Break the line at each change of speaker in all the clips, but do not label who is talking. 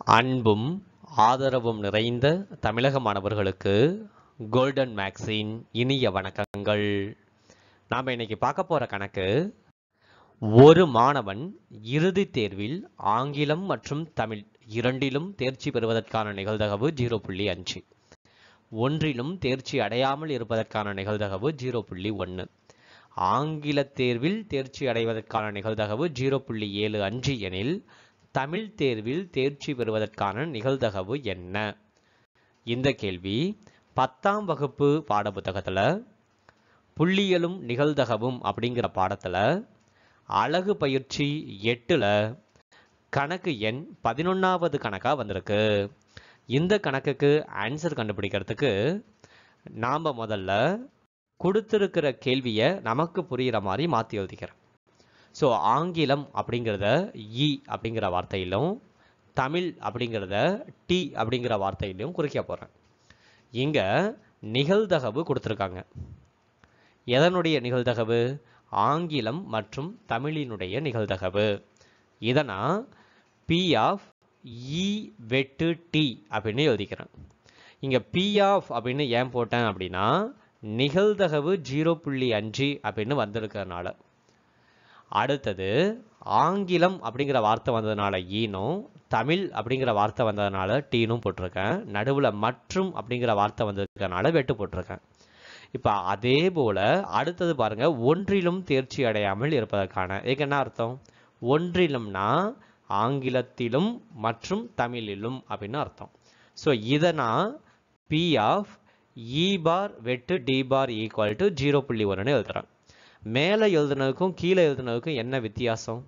அன்பும் ஆதரவும் நிறைந்த தமிழக மாணவர்களுக்கு கோல்டன் மேக்ஸின் இனிய வணக்கங்கள் நாம் இன்னைக்கு பார்க்க போற கணக்கு ஒரு மாணவன் இறுதித் தேர்வில் ஆங்கிலம் மற்றும் தமிழ் இரண்டிலும் தேர்ச்சி பெறுவதற்கான நிகழ்தகவு ஜீரோ புள்ளி அஞ்சு ஒன்றிலும் தேர்ச்சி அடையாமல் இருப்பதற்கான நிகழ்தகவு ஜீரோ புள்ளி ஒன்று ஆங்கில தேர்வில் தேர்ச்சி அடைவதற்கான நிகழ்தகவு ஜீரோ புள்ளி ஏழு அஞ்சு எனில் தமிழ் தேர்வில் தேர்ச்சி பெறுவதற்கான நிகழ்தகவு என்ன இந்த கேள்வி பத்தாம் வகுப்பு பாடப்புத்தகத்துல புள்ளியலும் நிகழ்தகவும் அப்படிங்கிற பாடத்துல அழகு பயிற்சி எட்டுல கணக்கு எண் பதினொன்னாவது கணக்கா வந்திருக்கு இந்த கணக்குக்கு ஆன்சர் கண்டுபிடிக்கிறதுக்கு நாம முதல்ல கொடுத்திருக்கிற கேள்வியை நமக்கு புரிகிற மாதிரி மாற்றி எழுதிக்கிறேன் ஸோ ஆங்கிலம் அப்படிங்கிறத இ அப்படிங்கிற வார்த்தையிலும் தமிழ் அப்படிங்கிறத டி அப்படிங்கிற வார்த்தையிலும் குறிக்க போகிறேன் இங்கே நிகழ்தகவு கொடுத்துருக்காங்க எதனுடைய நிகழ்தகவு ஆங்கிலம் மற்றும் தமிழினுடைய நிகழ்தகவு இதனா பி ஆஃப் இ வெட்டு டி அப்படின்னு எழுதிக்கிறேன் இங்கே பி ஆஃப் அப்படின்னு ஏன் போட்டேன் அப்படின்னா நிகழ்தகவு ஜீரோ புள்ளி அஞ்சு அப்படின்னு வந்திருக்கிறதுனால அடுத்தது ஆங்கிலம் அப்படிங்கிற வார்த்தை வந்ததுனால ஈனும் தமிழ் அப்படிங்கிற வார்த்தை வந்ததுனால டீனும் போட்டிருக்கேன் நடுவில் மற்றும் அப்படிங்கிற வார்த்தை வந்ததுனால வெட்டு போட்டிருக்கேன் இப்போ அதே போல அடுத்தது பாருங்க ஒன்றிலும் தேர்ச்சி அடையாமல் இருப்பதற்கான இதுக்கு என்ன அர்த்தம் ஒன்றிலும்னா ஆங்கிலத்திலும் மற்றும் தமிழிலும் அப்படின்னு அர்த்தம் ஸோ இதை நான் பி ஆஃப் இ பார் வெட்டு D bar equal to zero புள்ளி ஒன்றுன்னு எழுதுறேன் மேலே எழுதுனதுக்கும் கீழே எழுதுனதுக்கும் என்ன வித்தியாசம்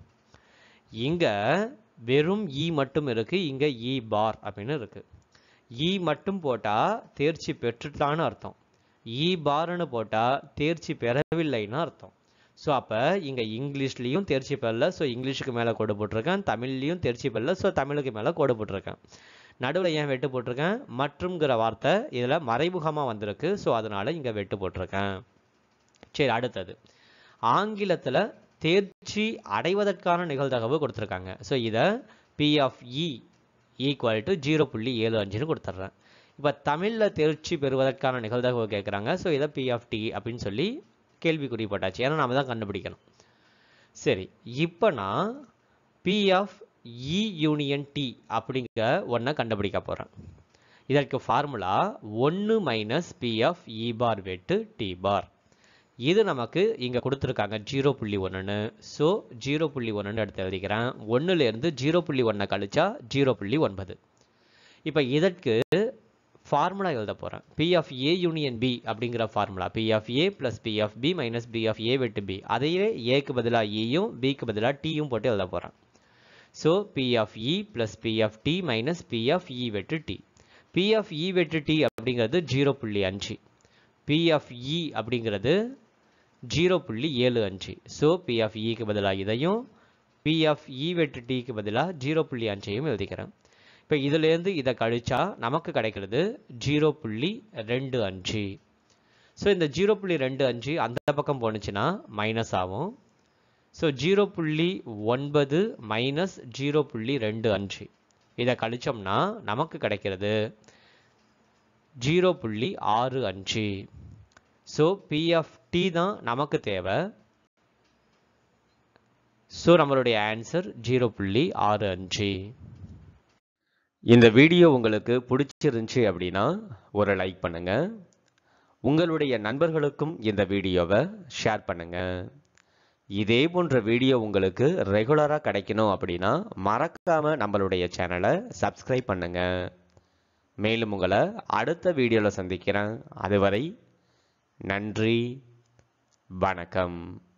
இங்கே வெறும் இ மட்டும் இருக்கு இங்கே இ பார் அப்படின்னு இருக்கு இ மட்டும் போட்டால் தேர்ச்சி பெற்றுட்டான்னு அர்த்தம் இ பார்னு போட்டால் தேர்ச்சி பெறவில்லைன்னு அர்த்தம் ஸோ அப்போ இங்கே இங்கிலீஷ்லேயும் தேர்ச்சி பெறல ஸோ இங்கிலீஷுக்கு மேலே கோடு போட்டிருக்கேன் தமிழ்லேயும் தேர்ச்சி பெறல ஸோ தமிழுக்கு மேலே கோடு போட்டிருக்கேன் நடுவில் ஏன் வெட்டு போட்டிருக்கேன் மற்றும்ங்கிற வார்த்தை இதில் மறைமுகமாக வந்திருக்கு ஸோ அதனால் இங்கே வெட்டு போட்டிருக்கேன் சரி அடுத்தது ஆங்கிலத்தில் தேர்ச்சி அடைவதற்கான நிகழ்தகவு கொடுத்துருக்காங்க ஸோ இதை P of E equal to zero புள்ளி ஏழு அஞ்சுன்னு கொடுத்துட்றேன் இப்போ தமிழில் தேர்ச்சி பெறுவதற்கான நிகழ்தகவு கேட்குறாங்க ஸோ இதை பி ஆஃப் டி அப்படின்னு சொல்லி கேள்விக்குறி போட்டாச்சு ஏன்னா நாம தான் கண்டுபிடிக்கணும் சரி இப்போ நான் P of E union D அப்படிங்கிற ஒன்றை கண்டுபிடிக்க போகிறேன் இதற்கு ஃபார்முலா ஒன்று minus P of E bar வெட்டு டி பார் இது நமக்கு இங்கே கொடுத்துருக்காங்க ஜீரோ புள்ளி ஒன்றுன்னு ஸோ ஜீரோ புள்ளி ஒன்றுன்னு எடுத்து எழுதிக்கிறேன் ஒன்றுலேருந்து ஜீரோ புள்ளி ஒன்றை கழிச்சா ஜீரோ புள்ளி ஒன்பது இப்போ இதற்கு ஃபார்முலா எழுத போகிறேன் P of A union B அப்படிங்கிற formula P of A plus P of B minus P of A வெட்டு பி அதையே ஏக்கு பதிலாக ஈயும் பிக்கு பதிலாக டீயும் போட்டு எழுத போகிறேன் so P of E plus P of D minus P of E வெட்டு டி பி ஆஃப் இ வெட்டு டி அப்படிங்கிறது ஜீரோ புள்ளி அஞ்சு பி ஆஃப் இ அப்படிங்கிறது ஜீரோ புள்ளி ஏழு அஞ்சு ஸோ பி ஆஃப் இக்கு பதிலாக இதையும் பி ஆஃப் இ வெட்டு டிக்கு பதிலாக ஜீரோ புள்ளி அஞ்சையும் எழுதிக்கிறேன் இப்போ இதுலேருந்து இதை கழிச்சா நமக்கு கிடைக்கிறது ஜீரோ புள்ளி ரெண்டு அஞ்சு ஸோ இந்த ஜீரோ புள்ளி ரெண்டு அஞ்சு அந்த பக்கம் போணுச்சுன்னா மைனஸ் ஆகும் ஸோ ஜீரோ புள்ளி ஒன்பது மைனஸ் ஜீரோ புள்ளி ரெண்டு அஞ்சு இதை கழிச்சோம்னா நமக்கு கிடைக்கிறது ஜீரோ புள்ளி ஆறு அஞ்சு ஸோ பி ஆஃப் டி தான் நமக்கு தேவை ஸோ நம்மளுடைய ஆன்சர் ஜீரோ புள்ளி ஆறு அஞ்சு இந்த வீடியோ உங்களுக்கு பிடிச்சிருந்துச்சி அப்படின்னா ஒரு லைக் பண்ணுங்க உங்களுடைய நண்பர்களுக்கும் இந்த வீடியோவை ஷேர் பண்ணுங்க இதே போன்ற வீடியோ உங்களுக்கு ரெகுலராக கிடைக்கணும் அப்படின்னா மறக்காம நம்மளுடைய சேனலை சப்ஸ்கிரைப் பண்ணுங்க மேலும் உங்களை அடுத்த வீடியோவில் சந்திக்கிறேன் அதுவரை நன்றி வணக்கம்